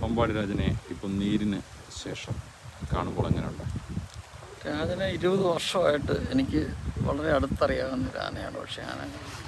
പമ്പാടി രാജനെ ഇപ്പം നീരിന് ശേഷം കാണുമ്പോൾ എങ്ങനെയുണ്ട് രാജനെ ഇരുപത് വർഷമായിട്ട് എനിക്ക് വളരെ അടുത്തറിയാവുന്ന ഒരു ആനയാണ് പക്ഷേ ആന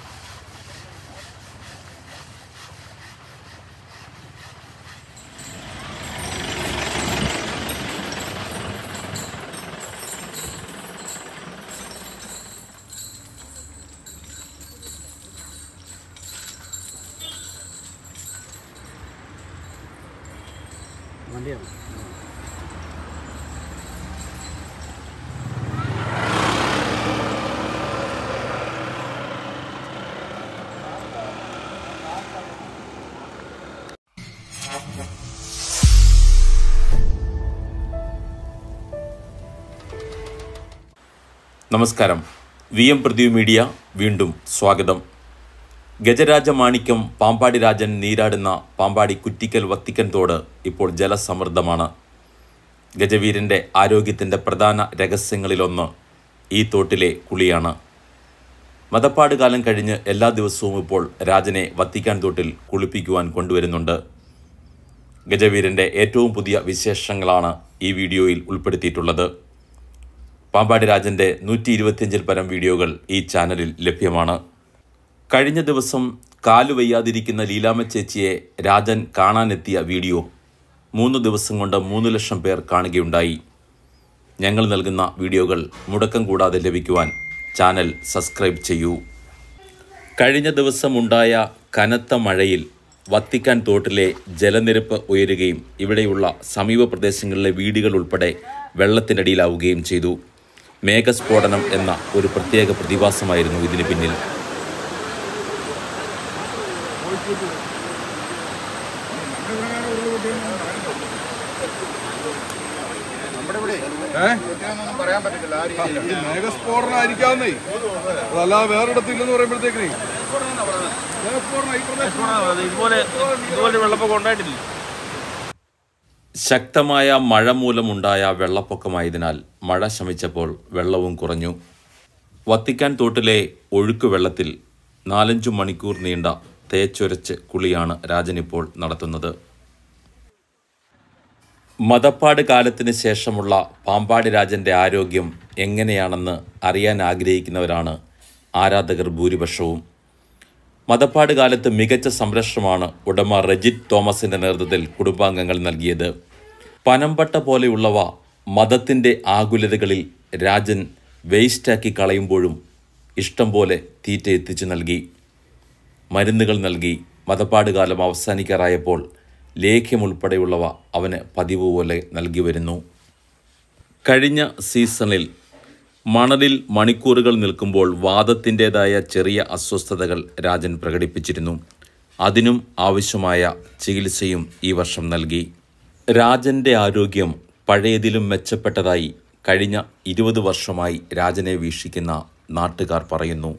നമസ്കാരം വി എം പ്രദീപ് മീഡിയ വീണ്ടും സ്വാഗതം ഗജരാജ മാണിക്യം പാമ്പാടി രാജൻ നീരാടുന്ന പാമ്പാടി കുറ്റിക്കൽ വത്തിക്കൻ തോട് ഇപ്പോൾ ജലസമൃദ്ധമാണ് ഗജവീരൻ്റെ ആരോഗ്യത്തിൻ്റെ പ്രധാന രഹസ്യങ്ങളിലൊന്ന് ഈ തോട്ടിലെ കുളിയാണ് മതപ്പാട് കാലം കഴിഞ്ഞ് എല്ലാ ദിവസവും ഇപ്പോൾ രാജനെ വത്തിക്കാൻ തോട്ടിൽ കുളിപ്പിക്കുവാൻ കൊണ്ടുവരുന്നുണ്ട് ഗജവീരൻ്റെ ഏറ്റവും പുതിയ വിശേഷങ്ങളാണ് ഈ വീഡിയോയിൽ ഉൾപ്പെടുത്തിയിട്ടുള്ളത് പാമ്പാടി രാജൻ്റെ നൂറ്റി ഇരുപത്തിയഞ്ചിൽ പരം വീഡിയോകൾ ഈ ചാനലിൽ ലഭ്യമാണ് കഴിഞ്ഞ ദിവസം കാലു വയ്യാതിരിക്കുന്ന ലീലാമ്മ ചേച്ചിയെ രാജൻ കാണാനെത്തിയ വീഡിയോ മൂന്ന് ദിവസം കൊണ്ട് മൂന്ന് ലക്ഷം പേർ കാണുകയുണ്ടായി ഞങ്ങൾ നൽകുന്ന വീഡിയോകൾ മുടക്കം കൂടാതെ ലഭിക്കുവാൻ ചാനൽ സബ്സ്ക്രൈബ് ചെയ്യൂ കഴിഞ്ഞ ദിവസം ഉണ്ടായ കനത്ത മഴയിൽ വത്തിക്കാൻ തോട്ടിലെ ജലനിരപ്പ് ഉയരുകയും ഇവിടെയുള്ള സമീപ പ്രദേശങ്ങളിലെ വീടുകൾ ഉൾപ്പെടെ വെള്ളത്തിനടിയിലാവുകയും ചെയ്തു മേഘസ്ഫോടനം എന്ന ഒരു പ്രത്യേക പ്രതിഭാസമായിരുന്നു ഇതിന് പിന്നിൽ മേഘസ്ഫോടനമായിരിക്കാവുന്നേ അതല്ല വേറൊരിടത്തില്ലെന്ന് പറയുമ്പോഴത്തേക്കേ മേഘസ്ഫോടനം ഈ പ്രദേശം ഇതുപോലെ ഇതുപോലെ വെള്ളപ്പൊക്കം ഉണ്ടായിട്ടില്ല ശക്തമായ മഴ മൂലമുണ്ടായ വെള്ളപ്പൊക്കമായതിനാൽ മഴ ശമിച്ചപ്പോൾ വെള്ളവും കുറഞ്ഞു വത്തിക്കാൻ തോട്ടിലെ ഒഴുക്ക് വെള്ളത്തിൽ നാലഞ്ചു മണിക്കൂർ നീണ്ട തേച്ചൊരച്ച് കുളിയാണ് രാജനിപ്പോൾ നടത്തുന്നത് മതപ്പാട് കാലത്തിന് ശേഷമുള്ള പാമ്പാടി രാജൻ്റെ ആരോഗ്യം എങ്ങനെയാണെന്ന് അറിയാൻ ആഗ്രഹിക്കുന്നവരാണ് ആരാധകർ ഭൂരിപക്ഷവും മതപ്പാട് കാലത്ത് മികച്ച സംരക്ഷണമാണ് ഉടമ റെജിറ്റ് തോമസിന്റെ നേതൃത്വത്തിൽ കുടുംബാംഗങ്ങൾ നൽകിയത് പനമ്പട്ട പോലെയുള്ളവ മതത്തിൻ്റെ ആകുലതകളിൽ രാജൻ വേസ്റ്റാക്കി കളയുമ്പോഴും ഇഷ്ടം പോലെ തീറ്റ എത്തിച്ചു നൽകി മരുന്നുകൾ നൽകി മതപ്പാട് കാലം അവസാനിക്കാറായപ്പോൾ ലേഖ്യമുൾപ്പെടെയുള്ളവ അവന് പതിവ് പോലെ നൽകി വരുന്നു കഴിഞ്ഞ സീസണിൽ മണലിൽ മണിക്കൂറുകൾ നിൽക്കുമ്പോൾ വാദത്തിൻ്റെതായ ചെറിയ അസ്വസ്ഥതകൾ രാജൻ പ്രകടിപ്പിച്ചിരുന്നു അതിനും ആവശ്യമായ ചികിത്സയും ഈ വർഷം നൽകി രാജൻ്റെ ആരോഗ്യം പഴയതിലും മെച്ചപ്പെട്ടതായി കഴിഞ്ഞ ഇരുപത് വർഷമായി രാജനെ വീക്ഷിക്കുന്ന നാട്ടുകാർ പറയുന്നു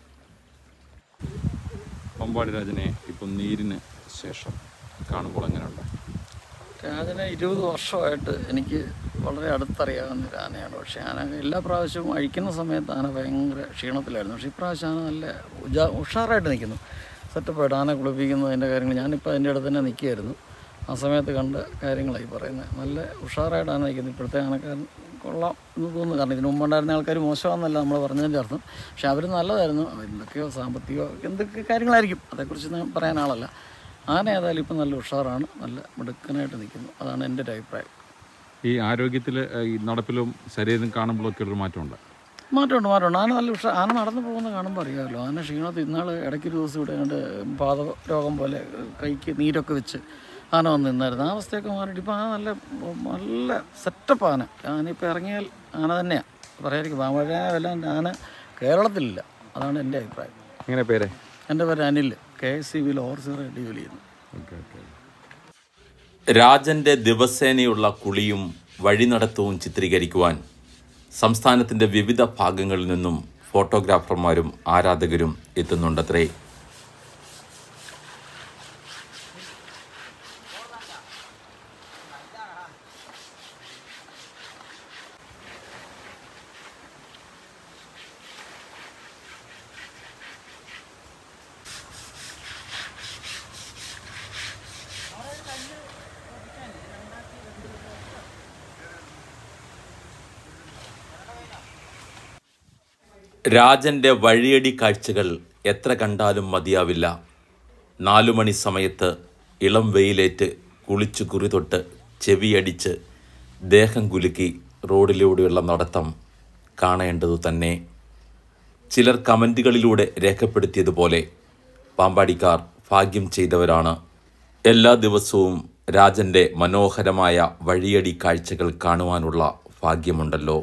പമ്പാടി രാജനെ ഇപ്പം നീരിന് ശേഷം കാണുമ്പോൾ എങ്ങനെയുണ്ട് രാജനെ ഇരുപത് വർഷമായിട്ട് എനിക്ക് വളരെ അടുത്തറിയാവുന്ന ഒരു ആനയാണ് പക്ഷേ ആന എല്ലാ പ്രാവശ്യവും അഴിക്കുന്ന സമയത്ത് ആന ഭയങ്കര ക്ഷീണത്തിലായിരുന്നു പക്ഷേ ഇപ്രാവശ്യം ആന നല്ല ഉജാ ഉഷാറായിട്ട് നിൽക്കുന്നു സെറ്റപ്പായിട്ട് ആന കുളിപ്പിക്കുന്നതിൻ്റെ കാര്യങ്ങൾ ഞാനിപ്പോൾ അതിൻ്റെ അടുത്ത് തന്നെ നിൽക്കുകയായിരുന്നു ആ സമയത്ത് കണ്ട കാര്യങ്ങളായി പറയുന്നത് നല്ല ഉഷാറായിട്ട് ആന നിൽക്കുന്നത് ഇപ്പോഴത്തെ ആനക്കാരൻ കൊള്ളാം എന്ന് തോന്നുന്നു കാരണം ഇതിനു മുമ്പുണ്ടായിരുന്ന ആൾക്കാർ മോശമാണെന്നല്ല നമ്മൾ പറഞ്ഞതിൻ്റെ അർത്ഥം പക്ഷേ അവർ നല്ലതായിരുന്നു എന്തൊക്കെയോ സാമ്പത്തികമോ എന്തൊക്കെ കാര്യങ്ങളായിരിക്കും അതേക്കുറിച്ച് ഞാൻ പറയാൻ ആളല്ല ആന ഏതായാലും ഇപ്പം നല്ല ഉഷാറാണ് നല്ല മിടുക്കനായിട്ട് നിൽക്കുന്നു അതാണ് എൻ്റെ ഒരു അഭിപ്രായം ഈ ആരോഗ്യത്തിൽ ഈ നടപ്പിലും ശരീരം കാണുമ്പോഴൊക്കെ ഒരു മാറ്റമുണ്ട് മാറ്റമുണ്ട് മാറ്റമുണ്ട് ആന നല്ല ഉഷാർ ആന നടന്നു പോകുന്ന കാണുമ്പോൾ അറിയാമല്ലോ ആന ക്ഷീണത്തിൽ ഇന്നാൾ ഇടയ്ക്കൊരു ദിവസം ഇവിടെ കണ്ട് പാത രോഗം പോലെ കൈക്ക് നീരൊക്കെ വെച്ച് ആന വന്ന് നിന്നായിരുന്നു ആ അവസ്ഥയൊക്കെ മാറിയിട്ട് ഇപ്പോൾ ആന നല്ല നല്ല സെറ്റപ്പ് ആന ആനയിപ്പോൾ ഇറങ്ങിയാൽ ആന തന്നെയാണ് പറയാതിരിക്കും പാമ്പഴ ആന കേരളത്തിലില്ല അതാണ് എൻ്റെ അഭിപ്രായം എങ്ങനെ പേരെ എൻ്റെ പേര് അനിൽ കെ എസ് സി ബിയിൽ ഓവർസീറായിട്ട് ജോലി ചെയ്യുന്നു ഓക്കെ ഓക്കെ രാജന്റെ ദിവസേനയുള്ള കുളിയും വഴിനടത്തവും ചിത്രീകരിക്കുവാൻ സംസ്ഥാനത്തിൻ്റെ വിവിധ ഭാഗങ്ങളിൽ നിന്നും ഫോട്ടോഗ്രാഫർമാരും ആരാധകരും എത്തുന്നുണ്ടത്രേ രാജൻ്റെ വഴിയടി കാഴ്ചകൾ എത്ര കണ്ടാലും മതിയാവില്ല നാലു മണി സമയത്ത് ഇളം വെയിലേറ്റ് കുളിച്ചു കുറി തൊട്ട് ചെവിയടിച്ച് ദേഹം കുലുക്കി റോഡിലൂടെയുള്ള നടത്തം കാണേണ്ടതു തന്നെ ചിലർ കമൻറ്റുകളിലൂടെ രേഖപ്പെടുത്തിയതുപോലെ പാമ്പാടിക്കാർ ഭാഗ്യം ചെയ്തവരാണ് എല്ലാ ദിവസവും രാജൻ്റെ മനോഹരമായ വഴിയടി കാഴ്ചകൾ കാണുവാനുള്ള ഭാഗ്യമുണ്ടല്ലോ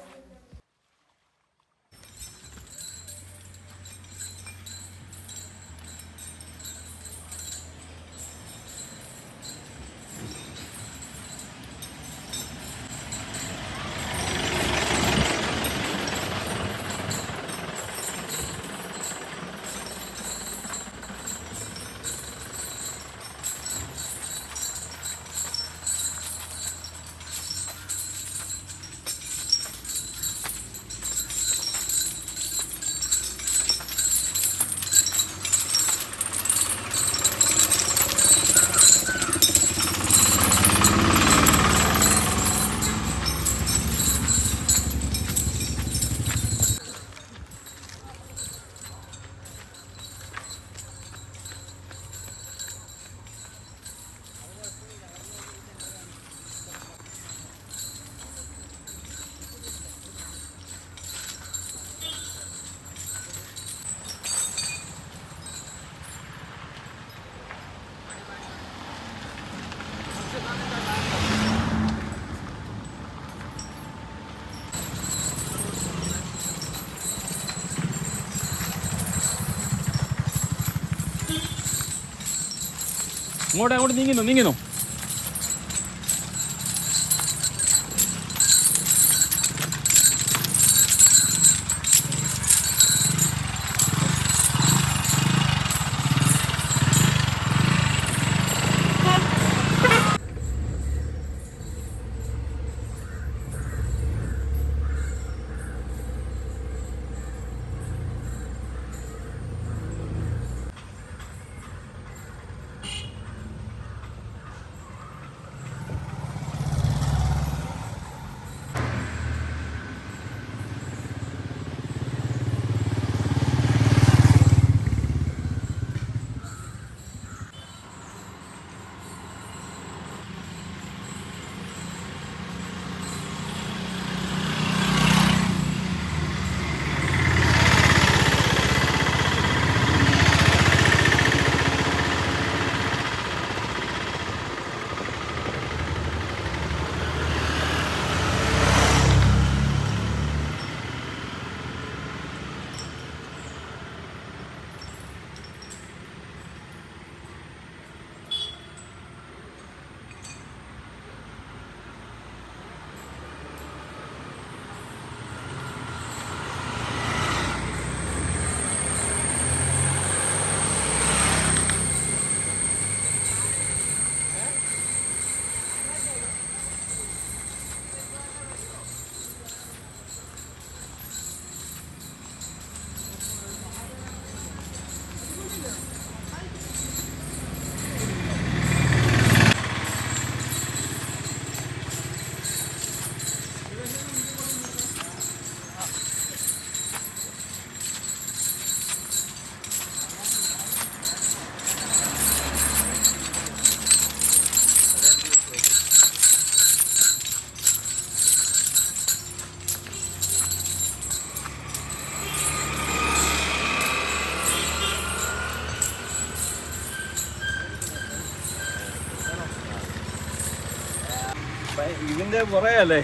അങ്ങോട്ട് അങ്ങോട്ട് നീങ്ങുന്നു നീങ്ങുന്നു ഇതിന്റെ പുറയല്ലേ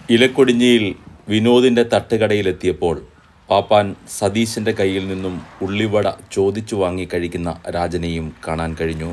ഇലക്കൊടിഞ്ഞിയിൽ വിനോദിൻ്റെ തട്ടുകടയിലെത്തിയപ്പോൾ പാപ്പാൻ സതീശൻ്റെ കയ്യിൽ നിന്നും ഉള്ളിവട ചോദിച്ചു വാങ്ങി കഴിക്കുന്ന രാജനെയും കാണാൻ കഴിഞ്ഞു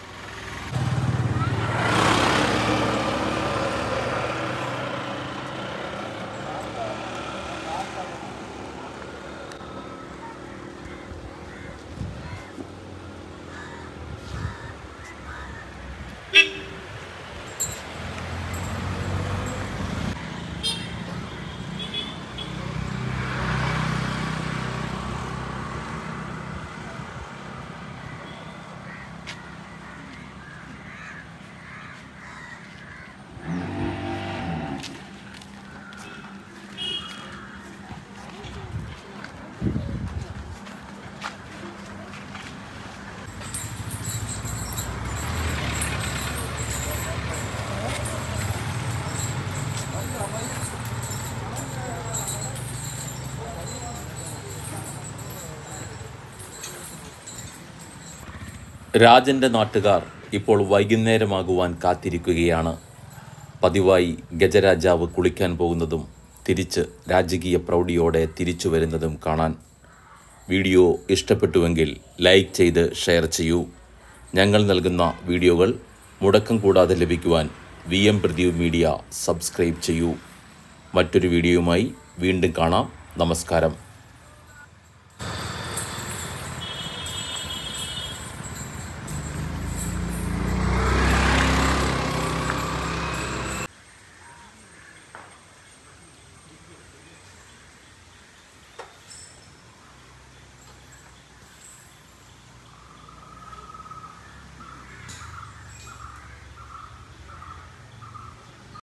രാജൻ്റെ നാട്ടുകാർ ഇപ്പോൾ വൈകുന്നേരമാകുവാൻ കാത്തിരിക്കുകയാണ് പതിവായി ഗജരാജാവ് കുളിക്കാൻ പോകുന്നതും തിരിച്ച് രാജകീയ പ്രൗഢിയോടെ തിരിച്ചു വരുന്നതും കാണാൻ വീഡിയോ ഇഷ്ടപ്പെട്ടുവെങ്കിൽ ലൈക്ക് ചെയ്ത് ഷെയർ ചെയ്യൂ ഞങ്ങൾ നൽകുന്ന വീഡിയോകൾ മുടക്കം കൂടാതെ ലഭിക്കുവാൻ V M Pradeep media subscribe ചെയ്യൂ മറ്റൊരു വീഡിയോയുമായി വീണ്ടും കാണാം നമസ്കാരം